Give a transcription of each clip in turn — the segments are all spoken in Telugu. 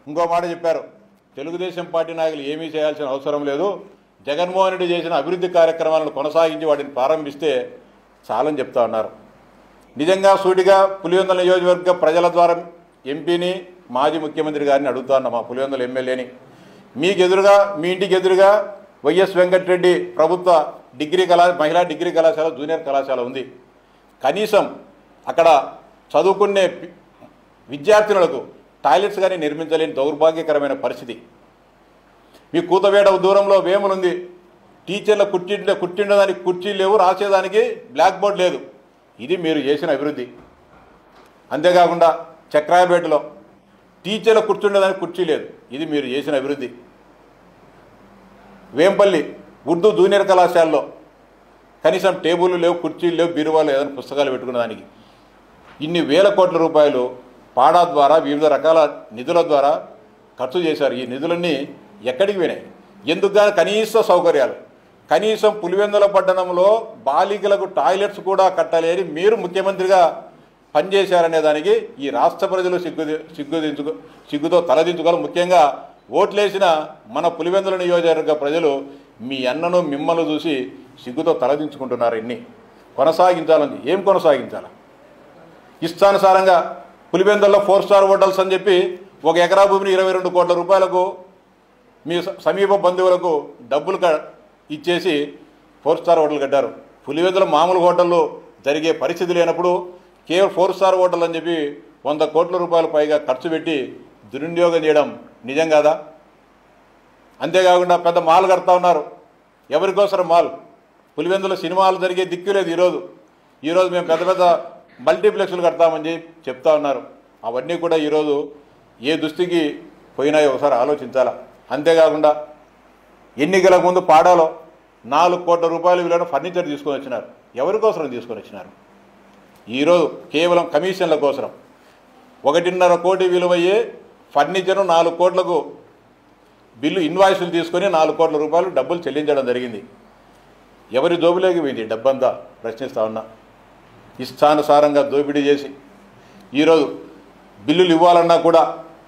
ఇంకో మాట చెప్పారు తెలుగుదేశం పార్టీ నాయకులు ఏమీ చేయాల్సిన అవసరం లేదు జగన్మోహన్ రెడ్డి చేసిన అభివృద్ధి కార్యక్రమాలను కొనసాగించి వాటిని ప్రారంభిస్తే చాలని చెప్తా ఉన్నారు నిజంగా సూటిగా పులివెందుల నియోజకవర్గ ప్రజల ద్వారా ఎంపీని మాజీ ముఖ్యమంత్రి గారిని అడుగుతా ఉన్నా మా పులివెందుల ఎమ్మెల్యేని మీకు ఎదురుగా మీ ఇంటికి ఎదురుగా వైఎస్ వెంకటరెడ్డి ప్రభుత్వ డిగ్రీ కళా మహిళా డిగ్రీ కళాశాల జూనియర్ కళాశాల ఉంది కనీసం అక్కడ చదువుకునే పి- విద్యార్థినులకు టాయిలెట్స్ కానీ నిర్మించలేని దౌర్భాగ్యకరమైన పరిస్థితి మీ కూతవేడ దూరంలో వేమునుంది టీచర్ల కుర్చీలో కుర్చీండడానికి కుర్చీలు లేవు రాసేదానికి బ్లాక్ బోర్డ్ లేదు ఇది మీరు చేసిన అభివృద్ధి అంతేకాకుండా చక్రాయపేటలో టీచర్ల కూర్చుండేదానికి కుర్చీ లేదు ఇది మీరు చేసిన అభివృద్ధి వేంపల్లి ఉర్దూ జూనియర్ కళాశాలలో కనీసం టేబుల్ లేవు కుర్చీలు లేవు బీరువాలు ఏదైనా పుస్తకాలు పెట్టుకునేదానికి ఇన్ని వేల కోట్ల రూపాయలు పాడా ద్వారా వివిధ రకాల నిధుల ద్వారా ఖర్చు చేశారు ఈ నిధులన్నీ ఎక్కడికి పోయినాయి ఎందుకు గాని కనీస సౌకర్యాలు కనీసం పులివెందుల పట్టణంలో బాలికలకు టాయిలెట్స్ కూడా కట్టలేని మీరు ముఖ్యమంత్రిగా పనిచేశారనే దానికి ఈ రాష్ట్ర ప్రజలు సిగ్గు సిగ్గుదించుకో సిగ్గుతో తలదించుకోవాలి ముఖ్యంగా ఓట్లేసిన మన పులివెందుల నియోజకవర్గ ప్రజలు మీ అన్నను మిమ్మల్ని చూసి సిగ్గుతో తలదించుకుంటున్నారు ఇన్ని కొనసాగించాలని ఏం కొనసాగించాలా ఇష్టానుసారంగా పులివెందుల్లో ఫోర్ స్టార్ హోటల్స్ అని చెప్పి ఒక ఎకరా భూమిని ఇరవై రెండు కోట్ల రూపాయలకు మీ స- సమీప బంధువులకు డబ్బులు క- ఇచ్చేసి ఫోర్ స్టార్ హోటల్ కట్టారు పులివెందుల మామూలు హోటల్లో జరిగే పరిస్థితి లేనప్పుడు కేవలం ఫోర్ స్టార్ హోటల్ అని చెప్పి వంద కోట్ల రూపాయల పైగా ఖర్చు పెట్టి దుర్వినియోగం చేయడం నిజం కాదా అంతేకాకుండా పెద్ద మాల్ కడతా ఉన్నారు ఎవరికోసరం మాల్ పులివెందుల సినిమాలు జరిగే దిక్కు లేదు ఈరోజు ఈరోజు మేము పెద్ద పెద్ద మల్టీప్లెక్స్లు కడతామని చెప్పి చెప్తా ఉన్నారు అవన్నీ కూడా ఈరోజు ఏ దుస్థితికి పోయినాయో ఒకసారి ఆలోచించాలా అంతేకాకుండా ఎన్నికల ముందు పాడాలో నాలుగు కోట్ల రూపాయలు విలువైన ఫర్నిచర్ తీసుకొని వచ్చినారు ఎవరి కోసరం తీసుకొని వచ్చినారు ఈరోజు కేవలం కమిషన్ల కోసరం ఒకటిన్నర కోటి విలువయ్యే ఫర్నిచర్ నాలుగు కోట్లకు బిల్లు ఇన్వాయిస్లు తీసుకొని నాలుగు కోట్ల రూపాయలు డబ్బులు చెల్లించడం జరిగింది ఎవరి జోబులోకి పోయింది ఈ డబ్బంతా ప్రశ్నిస్తా ఉన్నా ఇష్టానుసారంగా దోపిడీ చేసి ఈరోజు బిల్లులు ఇవ్వాలన్నా కూడా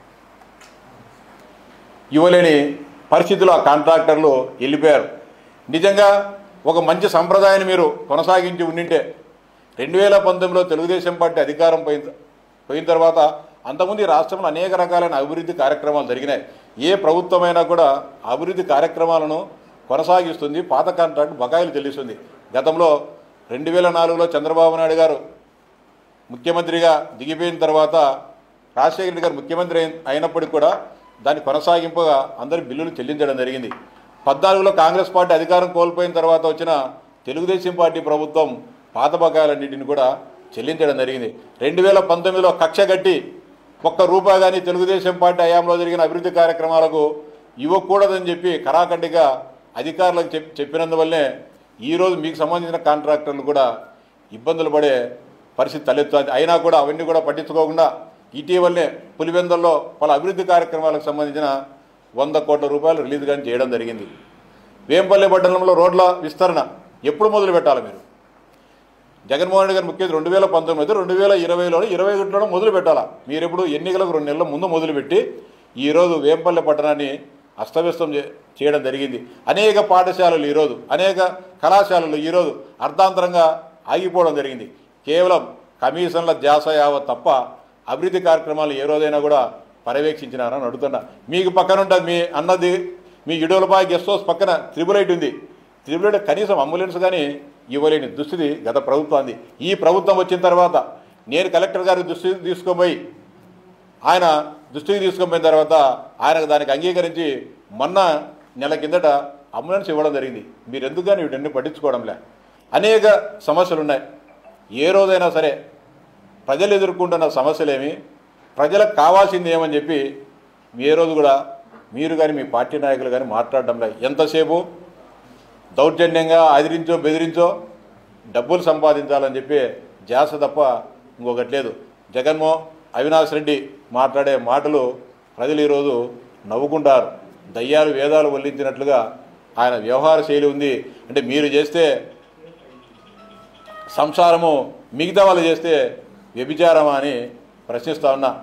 ఇవ్వలేని పరిస్థితిలో ఆ కాంట్రాక్టర్లు వెళ్ళిపోయారు నిజంగా ఒక మంచి సంప్రదాయాన్ని మీరు కొనసాగించి ఉండింటే రెండు వేల పంతొమ్మిదిలో తెలుగుదేశం పార్టీ అధికారం పోయిన పోయిన తర్వాత అంతకుముందు ఈ రాష్ట్రంలో అనేక రకాలైన అభివృద్ధి కార్యక్రమాలు జరిగినాయి ఏ ప్రభుత్వమైనా కూడా అభివృద్ధి కార్యక్రమాలను కొనసాగిస్తుంది పాత కాంట్రాక్ట్ బకాయిలు చెల్లిస్తుంది గతంలో రెండు వేల నాలుగులో చంద్రబాబు నాయుడు గారు ముఖ్యమంత్రిగా దిగిపోయిన తర్వాత రాజశేఖర రెడ్డి గారు ముఖ్యమంత్రి అయిన- అయినప్పటికీ కూడా దాన్ని కొనసాగింపుగా అందరి బిల్లులు చెల్లించడం జరిగింది పద్నాలుగులో కాంగ్రెస్ పార్టీ అధికారం కోల్పోయిన తర్వాత వచ్చిన తెలుగుదేశం పార్టీ ప్రభుత్వం పాత బకాయిలన్నింటిని కూడా చెల్లించడం జరిగింది రెండు వేల పంతొమ్మిదిలో కక్ష కట్టి ఒక్క రూపాయి కానీ తెలుగుదేశం పార్టీ హయాంలో జరిగిన అభివృద్ధి కార్యక్రమాలకు ఇవ్వకూడదని చెప్పి కరాఖండిగా అధికారులకు చెప్ చెప్పినందువల్లే ఈరోజు మీకు సంబంధించిన కాంట్రాక్టర్లు కూడా ఇబ్బందులు పడే పరిస్థితి తలెత్తుంది అయినా కూడా అవన్నీ కూడా పట్టించుకోకుండా ఇటీవలనే పులివెందుల్లో పలు అభివృద్ధి కార్యక్రమాలకు సంబంధించిన వంద కోట్ల రూపాయలు రిలీజ్ కానీ చేయడం జరిగింది వేంపల్లి పట్టణంలో రోడ్ల విస్తరణ ఎప్పుడు మొదలు పెట్టాలి మీరు జగన్మోహన్ రెడ్డి గారు ముఖ్యమంత్రి రెండు వేల పంతొమ్మిది రెండు వేల ఇరవైలో ఇరవై ఒకటిలో మొదలు పెట్టాలా మీరు ఎప్పుడు ఎన్నికలకు రెండు నెలల ముందు మొదలుపెట్టి ఈరోజు వేంపల్లి పట్టణాన్ని అస్తవ్యస్తం చే- చేయడం జరిగింది అనేక పాఠశాలలు ఈరోజు అనేక కళాశాలలు ఈరోజు అర్ధాంతరంగా ఆగిపోవడం జరిగింది కేవలం కమిషన్ల ధ్యాస యావ తప్ప అభివృద్ధి కార్యక్రమాలు ఏ రోజైనా కూడా పర్యవేక్షించినారని అడుగుతున్నా మీకు పక్కన ఉంటుంది మీ అన్నది మీ ఇడోలపాయ గెస్ట్ హౌస్ పక్కన త్రిబుల్ ఎయిట్ ఉంది త్రిబుల్ ఎయిట్ కనీసం అంబులెన్స్ కానీ ఇవ్వలేని దుస్థితి గత ప్రభుత్వాన్ని ఈ ప్రభుత్వం వచ్చిన తర్వాత నేను కలెక్టర్ గారి దృష్టి తీసుకుపోయి ఆయన దృష్టికి తీసుకుపోయిన తర్వాత ఆయనకు దానికి అంగీకరించి మొన్న నెల కిందట అంబులెన్స్ ఇవ్వడం జరిగింది మీరు ఎందుకు కానీ వీటన్ని పట్టించుకోవడంలే అనేక సమస్యలు ఉన్నాయి ఏ రోజైనా సరే ప్రజలు ఎదుర్కొంటున్న సమస్యలేమి ప్రజలకు కావాల్సింది ఏమని చెప్పి ఏ రోజు కూడా మీరు కానీ మీ పార్టీ నాయకులు కానీ మాట్లాడడంలే ఎంతసేపు దౌర్జన్యంగా అదిరించో బెదిరించో డబ్బులు సంపాదించాలని చెప్పి జాస తప్ప ఇంకొకటి లేదు జగన్మో అవినాష్ రెడ్డి మాట్లాడే మాటలు ప్రజలు ఈరోజు నవ్వుకుంటారు దయ్యాలు వేదాలు వల్లించినట్లుగా ఆయన వ్యవహార శైలి ఉంది అంటే మీరు చేస్తే సంసారము మిగతా వాళ్ళు చేస్తే వ్యభిచారమా అని ప్రశ్నిస్తా ఉన్నా